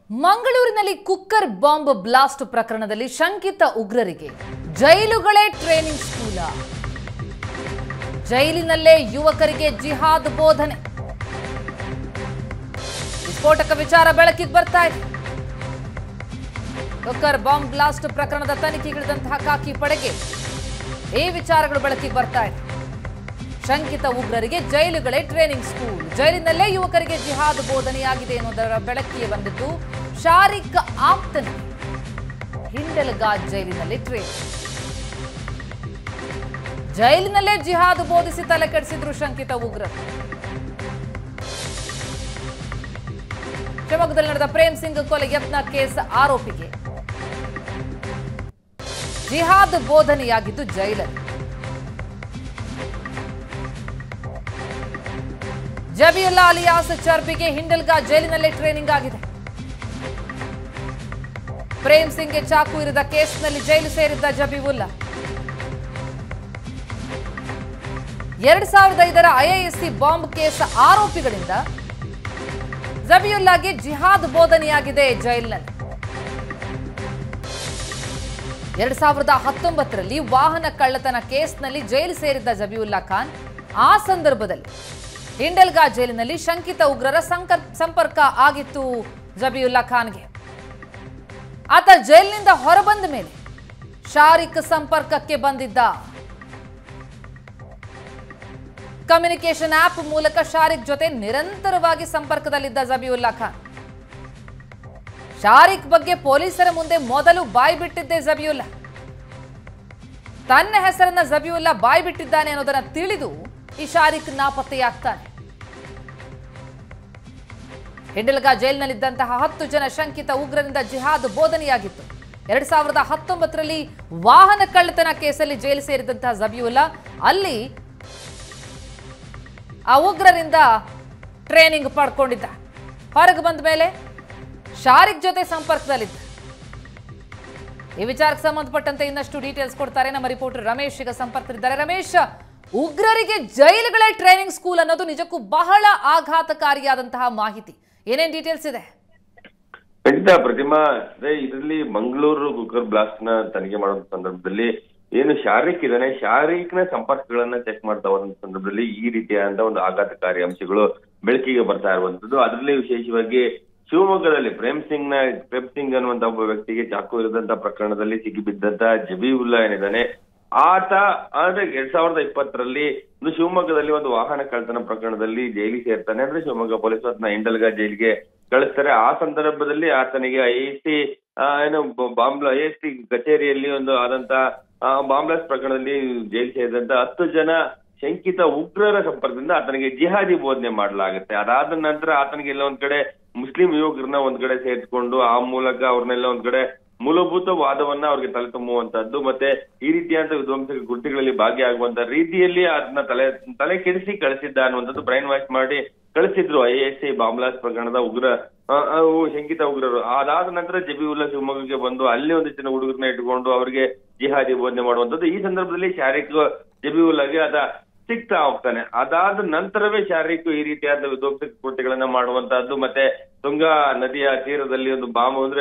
ಮಂಗಳೂರಿನಲ್ಲಿ cooker bomb blast ಪ್ರಕರಣದಲ್ಲಿ ಶಂಕಿತ ಉಗ್ರರಿಗೆ ಜೈಲುಗಳೇ ಟ್ರೈನಿಂಗ್ ಸ್ಕೂಲ ಜೈಲಿನಲ್ಲೇ ಯುವಕರಿಗೆ ಜಿಹಾದ್ ಬೋಧನೆ ವಿಸ್ಫೋಟಕ ವಿಚಾರ ಬೆಳಕಿಗೆ ಬರ್ತಾ ಇದೆ ಕುಕ್ಕರ್ ಬಾಂಬ್ ಬ್ಲಾಸ್ಟ್ ಪ್ರಕರಣದ ತನಿಖೆಗಿಳಿದಂತಹ ಖಾಕಿ ಪಡೆಗೆ ಈ ವಿಚಾರಗಳು ಬೆಳಕಿಗೆ ಬರ್ತಾ ಇದೆ ಶಂಕಿತ ಉಗ್ರರಿಗೆ ಜೈಲುಗಳೇ ಟ್ರೈನಿಂಗ್ ಸ್ಕೂಲ್ ಜೈಲಿನಲ್ಲೇ ಯುವಕರಿಗೆ ಜಿಹಾದ್ ಬೋಧನೆಯಾಗಿದೆ ಎನ್ನುವುದರ ಬೆಳಕಿಗೆ ಬಂದಿದ್ದು ಶಾರಿಕ್ ಆಪ್ತನಿಗೆ ಹಿಂಡಲಗಾ ಜೈಲಿನಲ್ಲಿ ಟ್ರೈನ್ ಜೈಲಿನಲ್ಲೇ ಜಿಹಾದ್ ಬೋಧಿಸಿ ತಲೆ ಕೆಡಿಸಿದ್ರು ಶಂಕಿತ ಉಗ್ರರು ಶಿವಮೊಗ್ಗದಲ್ಲಿ ನಡೆದ ಪ್ರೇಮ್ ಸಿಂಗ್ ಕೊಲೆ ಯತ್ನ ಕೇಸ್ ಆರೋಪಿಗೆ ಜಿಹಾದ್ ಬೋಧನೆಯಾಗಿದ್ದು ಜೈಲಲ್ಲಿ ಜಬಿಯುಲ್ಲಾ ಅಲಿಯಾಸ್ ಚರ್ಬಿಗೆ ಹಿಂಡಲ್ಗಾ ಜೈಲಿನಲ್ಲೇ ಟ್ರೈನಿಂಗ್ ಆಗಿದೆ ಪ್ರೇಮ್ ಸಿಂಗ್ಗೆ ಚಾಕು ಇರಿದ ಕೇಸ್ನಲ್ಲಿ ಜೈಲು ಸೇರಿದ್ದ ಜಬಿವುಲ್ಲಾ ಎರಡ್ ಸಾವಿರದ ಐದರ ಐಎಎಸ್ಸಿ ಬಾಂಬ್ ಕೇಸ್ ಆರೋಪಿಗಳಿಂದ ಜಬಿಯುಲ್ಲಾಗೆ ಜಿಹಾದ್ ಬೋಧನೆಯಾಗಿದೆ ಜೈಲಿನಲ್ಲಿ ಎರಡ್ ಸಾವಿರದ ಹತ್ತೊಂಬತ್ತರಲ್ಲಿ ವಾಹನ ಕಳ್ಳತನ ಕೇಸ್ನಲ್ಲಿ ಜೈಲು ಸೇರಿದ್ದ ಜಬಿಯುಲ್ಲಾ ಖಾನ್ ಆ ಸಂದರ್ಭದಲ್ಲಿ ಹಿಂಡಲ್ಗಾ ಜೈಲಿನಲ್ಲಿ ಶಂಕಿತ ಉಗ್ರರ ಸಂಕರ್- ಸಂಪರ್ಕ ಆಗಿತ್ತು ಜಬಿಯುಲ್ಲಾ ಖಾನ್ಗೆ ಆತ ಜೈಲಿನಿಂದ ಹೊರಬಂದ ಮೇಲೆ ಶಾರಿಕ್ ಸಂಪರ್ಕಕ್ಕೆ ಬಂದಿದ್ದ ಕಮ್ಯುನಿಕೇಶನ್ ಆಪ್ ಮೂಲಕ ಶಾರಿಕ್ ಜೊತೆ ನಿರಂತರವಾಗಿ ಸಂಪರ್ಕದಲ್ಲಿದ್ದ ಜಬಿಯುಲ್ಲಾ ಖಾನ್ ಶಾರಿಕ್ ಬಗ್ಗೆ ಪೊಲೀಸರ ಮುಂದೆ ಮೊದಲು ಬಾಯಿ ಬಿಟ್ಟಿದ್ದೆ ಜಬಿಯುಲ್ಲಾ ತನ್ನ ಹೆಸರನ್ನ ಜಬಿಯುಲ್ಲಾ ಬಾಯಿ ಬಿಟ್ಟಿದ್ದಾನೆ ಅನ್ನೋದನ್ನ ತಿಳಿದು ಈ ಶಾರಿಕ್ ನಾಪತ್ತೆಯಾಗ್ತಾನೆ ಹಿಂಡಲ್ಗಾ ಜೈಲಿನಲ್ಲಿದ್ದಂತಹ ಹತ್ತು ಜನ ಶಂಕಿತ ಉಗ್ರರಿಂದ ಜಿಹಾದ್ ಬೋಧನೆಯಾಗಿತ್ತು ಎರಡ್ ಸಾವಿರದ ಹತ್ತೊಂಬತ್ತರಲ್ಲಿ ವಾಹನ ಕಳ್ಳತನ ಕೇಸಲ್ಲಿ ಜೈಲು ಸೇರಿದಂತಹ ಜಬಿಯುಲ್ಲಾ ಅಲ್ಲಿ ಆ ಉಗ್ರರಿಂದ ಟ್ರೈನಿಂಗ್ ಪಡ್ಕೊಂಡಿದ್ದ ಹೊರಗೆ ಬಂದ ಮೇಲೆ ಶಾರಿಕ್ ಜೊತೆ ಸಂಪರ್ಕದಲ್ಲಿದ್ದ ಈ ವಿಚಾರಕ್ಕೆ ಸಂಬಂಧಪಟ್ಟಂತೆ ಇನ್ನಷ್ಟು ಡೀಟೇಲ್ಸ್ ಕೊಡ್ತಾರೆ ನಮ್ಮ ರಿಪೋರ್ಟರ್ ರಮೇಶ್ ಈಗ ಸಂಪರ್ಕದಲ್ಲಿದ್ದಾರೆ ರಮೇಶ್ ಉಗ್ರರಿಗೆ ಜೈಲುಗಳೇ ಟ್ರೈನಿಂಗ್ ಸ್ಕೂಲ್ ಅನ್ನೋದು ನಿಜಕ್ಕೂ ಬಹಳ ಆಘಾತಕಾರಿಯಾದಂತಹ ಮಾಹಿತಿ ಏನೇನ್ ಡೀಟೇಲ್ಸ್ ಇದೆ ಖಂಡಿತ ಪ್ರತಿಮಾ ಅದೇ ಇದರಲ್ಲಿ ಮಂಗಳೂರು ಕುಕ್ಕರ್ ಬ್ಲಾಸ್ಟ್ ನ ತನಿಖೆ ಮಾಡೋ ಸಂದರ್ಭದಲ್ಲಿ ಏನು ಶಾರಿಕ್ ಇದಾನೆ ಶಾರಿಕ್ ನ ಸಂಪರ್ಕಗಳನ್ನ ಚೆಕ್ ಮಾಡ್ತಾ ಹೋದಂತ ಸಂದರ್ಭದಲ್ಲಿ ಈ ರೀತಿಯಾದ ಒಂದು ಆಘಾತಕಾರಿ ಅಂಶಗಳು ಬೆಳಕಿಗೆ ಬರ್ತಾ ಇರುವಂತದ್ದು ಅದರಲ್ಲಿ ವಿಶೇಷವಾಗಿ ಶಿವಮೊಗ್ಗದಲ್ಲಿ ಪ್ರೇಮ್ ಸಿಂಗ್ ನ ಪ್ರೇಮ್ ಸಿಂಗ್ ಅನ್ನುವಂತ ಒಬ್ಬ ವ್ಯಕ್ತಿಗೆ ಚಾಕು ಇರದಂತ ಪ್ರಕರಣದಲ್ಲಿ ಸಿಗಿಬಿದ್ದಂತ ಜಬೀವುಲ್ಲಾ ಏನಿದ್ದಾನೆ ಆತ ಆದ್ರೆ ಎರಡ್ ಸಾವಿರದ ಇಪ್ಪತ್ತರಲ್ಲಿ ಒಂದು ಶಿವಮೊಗ್ಗದಲ್ಲಿ ಒಂದು ವಾಹನ ಕಳ್ಳತನ ಪ್ರಕರಣದಲ್ಲಿ ಜೈಲಿಗೆ ಸೇರ್ತಾನೆ ಅಂದ್ರೆ ಶಿವಮೊಗ್ಗ ಪೊಲೀಸರು ಅದನ್ನ ಹಿಂಡಲ್ಗಾ ಜೈಲಿಗೆ ಕಳಿಸ್ತಾರೆ ಆ ಸಂದರ್ಭದಲ್ಲಿ ಆತನಿಗೆ ಐ ಎಸ್ ಟಿ ಏನು ಬಾಂಬ್ ಐ ಎಸ್ ಟಿ ಕಚೇರಿಯಲ್ಲಿ ಒಂದು ಆದಂತ ಬಾಂಬ್ ಬ್ಲಾಸ್ಟ್ ಪ್ರಕರಣದಲ್ಲಿ ಜೈಲು ಸೇರಿದಂತ ಹತ್ತು ಜನ ಶಂಕಿತ ಉಗ್ರರ ಸಂಪರ್ಕದಿಂದ ಆತನಿಗೆ ಜಿಹಾದಿ ಬೋಧನೆ ಮಾಡಲಾಗುತ್ತೆ ಅದಾದ ನಂತರ ಆತನಿಗೆ ಎಲ್ಲ ಒಂದ್ ಕಡೆ ಮುಸ್ಲಿಂ ಯುವಕರನ್ನ ಒಂದ್ ಕಡೆ ಸೇರಿಸ್ಕೊಂಡು ಆ ಮೂಲಕ ಅವ್ರನ್ನೆಲ್ಲ ಒಂದ್ ಕಡೆ ಮೂಲಭೂತ ವಾದವನ್ನ ಅವ್ರಿಗೆ ತಲೆ ತುಂಬುವಂತದ್ದು ಮತ್ತೆ ಈ ರೀತಿಯಾದ ವಿಧ್ವಂಸಕ ಕೃತ್ಯಗಳಲ್ಲಿ ಭಾಗಿಯಾಗುವಂತ ರೀತಿಯಲ್ಲಿ ಅದನ್ನ ತಲೆ ತಲೆ ಕೆಡಿಸಿ ಕಳಿಸಿದ್ದ ಅನ್ನುವಂಥದ್ದು ಬ್ರೈನ್ ವಾಶ್ ಮಾಡಿ ಕಳಿಸಿದ್ರು ಐ ಎಸ್ ಸಿ ಬಾಂಬ್ಲಾಸ್ಟ್ ಪ್ರಕರಣದ ಉಗ್ರ ಆ, ಆ, ಅವು ಶಂಕಿತ ಉಗ್ರರು ಅದಾದ ನಂತರ ಜಬೀವುಲ್ಲಾ ಶಿವಮೊಗ್ಗಕ್ಕೆ ಬಂದು ಅಲ್ಲಿ ಒಂದಿಷ್ಟು ಜನ ಹುಡುಗರನ್ನ ಇಟ್ಕೊಂಡು ಅವರಿಗೆ ಜಿಹಾದಿ ಬೋಧನೆ ಮಾಡುವಂತದ್ದು ಈ ಸಂದರ್ಭದಲ್ಲಿ ಶಾರಿಕ್ ಜಬೀವುಲ್ಲಾಗೆ ಅದ ಸಿಗ್ತಾ ಹೋಗ್ತಾನೆ ಅದಾದ ನಂತರವೇ ಶಾರೀರಿಕ ಈ ರೀತಿಯಾದ ವಿಧ್ವಂಸಕ ಕೃತ್ಯಗಳನ್ನ ಮಾಡುವಂತಹದ್ದು ಮತ್ತೆ ತುಂಗಾ ನದಿಯ ತೀರದಲ್ಲಿ ಒಂದು ಬಾಂಬ್ ಅಂದ್ರೆ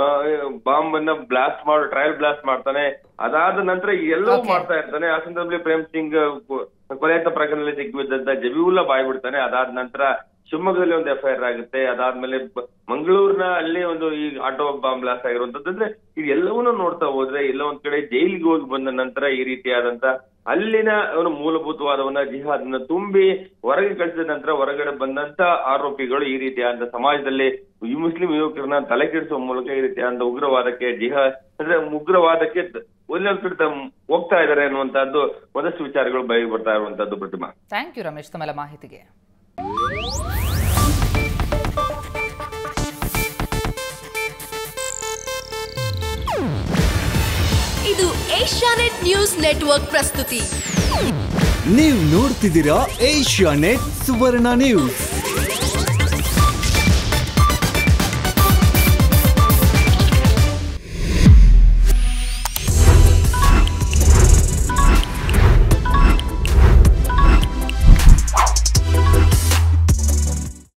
ಬಾಂಬ್ ಅನ್ನ ಬ್ಲಾಸ್ಟ್ ಮಾಡು ಟ್ರಯಲ್ ಬ್ಲಾಸ್ಟ್ ಮಾಡ್ತಾನೆ ಅದಾದ ನಂತರ ಎಲ್ಲವೂ Okay. ಮಾಡ್ತಾ ಇರ್ತಾನೆ ಆ ಸಂದರ್ಭದಲ್ಲಿ ಪ್ರೇಮ್ ಸಿಂಗ್ ಕೊ- ಕೊಲೆಯಂತ ಪ್ರಕರಣದಲ್ಲಿ ಸಿಕ್ಕಿಬಿದ್ದಂತ ಜಬೀವುಲ್ಲಾ ಬಾಯ್ ಬಿಡ್ತಾನೆ ಅದಾದ ನಂತರ ಶಿವಮೊಗ್ಗದಲ್ಲಿ ಒಂದು ಎಫ್ಐಆರ್ ಆಗುತ್ತೆ ಅದಾದ್ಮೇಲೆ ಬ- ಮಂಗಳೂರಿನ ಅಲ್ಲಿ ಒಂದು ಈ ಆಟೋ ಬಾಂಬ್ ಬ್ಲಾಸ್ಟ್ ಆಗಿರುವಂತದ್ದು ಅಂದ್ರೆ ಇದೆಲ್ಲವನ್ನೂ ನೋಡ್ತಾ ಹೋದ್ರೆ ಎಲ್ಲ ಒಂದ್ ಕಡೆ ಜೈಲಿಗೆ ಹೋಗಿ ಬಂದ ನಂತರ ಈ ರೀತಿಯಾದಂತ ಅಲ್ಲಿನ ಒಂದು ಮೂಲಭೂತವಾದವನ್ನ ಜಿಹಾದ್ನ ತುಂಬಿ ಹೊರಗೆ ಕಳಿಸಿದ ನಂತರ ಹೊರಗಡೆ ಬಂದಂತ ಆರೋಪಿಗಳು ಈ ರೀತಿಯಾದ ಸಮಾಜದಲ್ಲಿ ಈ ಮುಸ್ಲಿಂ ಯುವಕರನ್ನ ತಲೆ ಕೆಡಿಸುವ ಮೂಲಕ ಈ ರೀತಿಯಾದ ಉಗ್ರವಾದಕ್ಕೆ ಜಿಹಾದ್ ಅಂದ್ರೆ ಉಗ್ರವಾದಕ್ಕೆ ಒಂದೊಂದ್ ಕಡೆ ತಮ್- ಹೋಗ್ತಾ ಇದಾರೆ ಅನ್ನುವಂತಹದ್ದು ಒಂದಷ್ಟು ವಿಚಾರಗಳು ಬಯಲು ಬರ್ತಾ ಇರುವಂತದ್ದು ಪ್ರತಿಮಾ ಥ್ಯಾಂಕ್ ಯು ರಮೇಶ್ ತಮ್ಮೆಲ್ಲ ಮಾಹಿತಿಗೆ ಇದು ಏಷ್ಯಾನೆಟ್ ನ್ಯೂಸ್ ನೆಟ್ವರ್ಕ್ ಪ್ರಸ್ತುತಿ ನೀವು ನೋಡ್ತಿದ್ದೀರಾ ಏಷ್ಯಾ ನೆಟ್ ಸುವರ್ಣ ನ್ಯೂಸ್